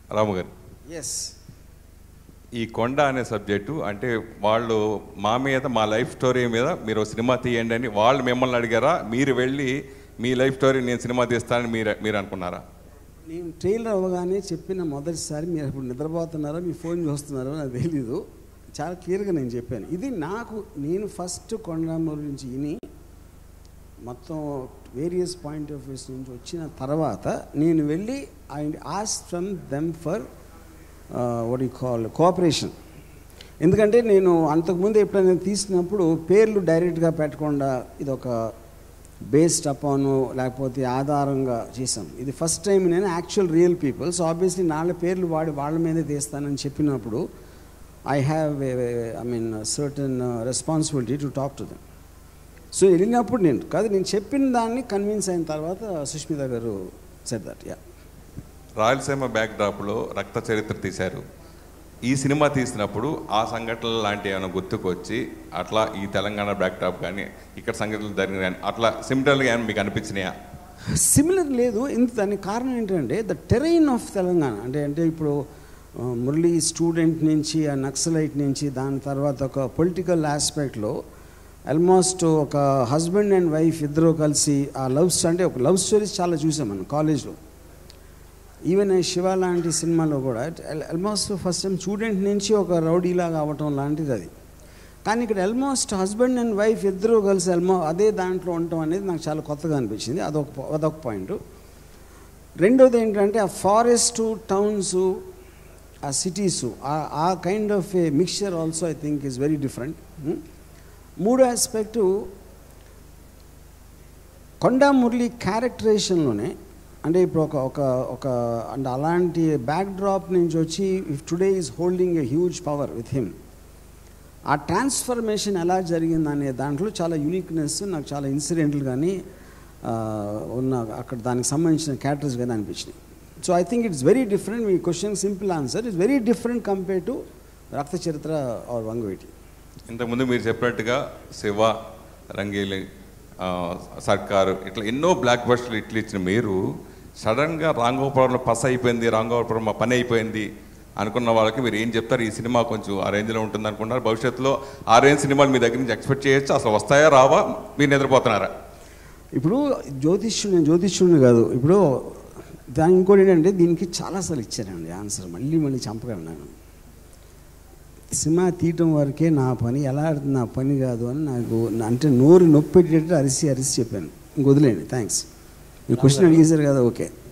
రాము గారు ఎస్ ఈ కొండ అనే సబ్జెక్టు అంటే వాళ్ళు మా మీద మా లైఫ్ స్టోరీ మీద మీరు ఓ సినిమా తీయండి అని వాళ్ళు మిమ్మల్ని అడిగారా మీరు వెళ్ళి మీ లైఫ్ స్టోరీ నేను సినిమా తీస్తానని మీరు మీరు అనుకున్నారా నేను ట్రైలర్ అవ్వగానే చెప్పిన మొదటిసారి మీరు ఇప్పుడు నిద్రపోతున్నారో మీ ఫోన్ చూస్తున్నారో నాకు తెలీదు చాలా క్లియర్గా నేను చెప్పాను ఇది నాకు నేను ఫస్ట్ కొండమూరు నుంచి విని మొత్తం వేరియస్ పాయింట్ ఆఫ్ వ్యూస్ నుంచి వచ్చిన తర్వాత నేను వెళ్ళి I ask from them for what you call cooperation ఎందుకంటే నేను అంతకుముందు ఎప్పుడైనా తీసినప్పుడు పేర్లు డైరెక్ట్గా పెట్టకుండా ఇది ఒక బేస్డ్ అపాను లేకపోతే ఆధారంగా చేశాం ఇది ఫస్ట్ టైం నేను actual real people so obviously నాళ్ళ పేర్లు వాడి వాళ్ళ మీదే తీస్తానని చెప్పినప్పుడు I have I mean certain responsibility to talk to them so వెళ్ళినప్పుడు నేను కాదు నేను చెప్పిన దాన్ని కన్విన్స్ అయిన తర్వాత సుష్మిత గారు సెట్ దట్ యా రాయలసీమ బ్యాక్ డ్రాప్లో రక్త చరిత్ర తీశారు ఈ సినిమా తీసినప్పుడు ఆ సంఘటనలు లాంటి ఏమైనా గుర్తుకొచ్చి అట్లా ఈ తెలంగాణ బ్యాక్ డ్రాప్ కానీ ఇక్కడ సంఘటనలు జరిగిన కానీ అట్లా సిమిలర్గా ఏమైనా మీకు అనిపించినాయా సిమిలర్ లేదు ఇంత దానికి కారణం ఏంటంటే ద టెరైన్ ఆఫ్ తెలంగాణ అంటే అంటే ఇప్పుడు ఆ, మురళీ స్టూడెంట్ నుంచి ఆ నక్సలైట్ నుంచి దాని తర్వాత ఒక పొలిటికల్ ఆస్పెక్ట్లో ఆల్మోస్ట్ ఒక హస్బెండ్ అండ్ వైఫ్ ఇద్దరు కలిసి ఆ లవ్స్ అంటే ఒక లవ్ స్టోరీస్ చాలా చూసాం మనం కాలేజ్లో ఈవెన్ శివ లాంటి సినిమాలో కూడా ఆల్మోస్ట్ ఫస్ట్ టైం స్టూడెంట్ నుంచి ఒక రౌడీలాగా అవ్వటం లాంటిది అది కానీ ఇక్కడ ఆల్మోస్ట్ హస్బెండ్ అండ్ వైఫ్ ఇద్దరు కలిసి ఆల్మో అదే దాంట్లో ఉండటం అనేది నాకు చాలా కొత్తగా అనిపించింది అదొక పా- అదొక పాయింట్ రెండోది ఏంటంటే ఆ ఫారెస్ట్ టౌన్స్ ఆ సిటీస్ ఆ kind of a mixture also I think is very different మూడో ఆస్పెక్టు కొండా మురళి క్యారెక్టరేషన్లోనే అంటే ఇప్పుడు ఒక ఒక ఒక అంటే అలాంటి బ్యాక్ డ్రాప్ నుంచి వచ్చి if today is holding a huge power with him ఆ ట్రాన్స్ఫర్మేషన్ ఎలా జరిగింది అనే దాంట్లో చాలా యూనిక్నెస్ నాకు చాలా ఇన్సిడెంట్లు కానీ ఆ, ఉన్న అక్కడ దానికి సంబంధించిన క్యారెక్టర్స్ కానీ అనిపించినాయి so I think it's very different మీ question simple answer it's very different compare to Rakta Charitra are Vangaveeti ఇంతకుముందు మీరు చెప్పినట్టుగా శివ రంగీలి ఆ, సర్కారు ఇట్లా ఎన్నో బ్లాక్ బస్టర్లు ఇట్లు ఇచ్చిన మీరు సడన్గా రాంగోపురంలో పస్ అయిపోయింది రాంగోపురం మా పని అయిపోయింది అనుకున్న వాళ్ళకి మీరు ఏం చెప్తారు ఈ సినిమా కొంచెం ఆ రేంజ్లో ఉంటుంది అనుకుంటున్నారు భవిష్యత్తులో ఆ రేంజ్ సినిమాలు మీ దగ్గర నుంచి ఎక్స్పెక్ట్ చేయొచ్చు అసలు వస్తాయా రావా మీరు నిద్రపోతున్నారా ఇప్పుడు జ్యోతిష్యుడు నేను జ్యోతిష్యుడిని కాదు ఇప్పుడు దాని ఇంకోటి ఏంటంటే దీనికి చాలాసార్లు ఇచ్చానండి ఆన్సర్ మళ్ళీ మళ్ళీ చంపగలను నేను సినిమా తీయటం వరకే నా పని ఎలా ఆడుతుంది నా పని కాదు అని నాకు నా- అంటే నోరు నొప్పి పెట్టేటట్టు అరిసి అరిసి చెప్పాను ఇంక వదిలేండి థ్యాంక్స్ మీ క్వశ్చన్ అడిగేశారు కదా ఓకే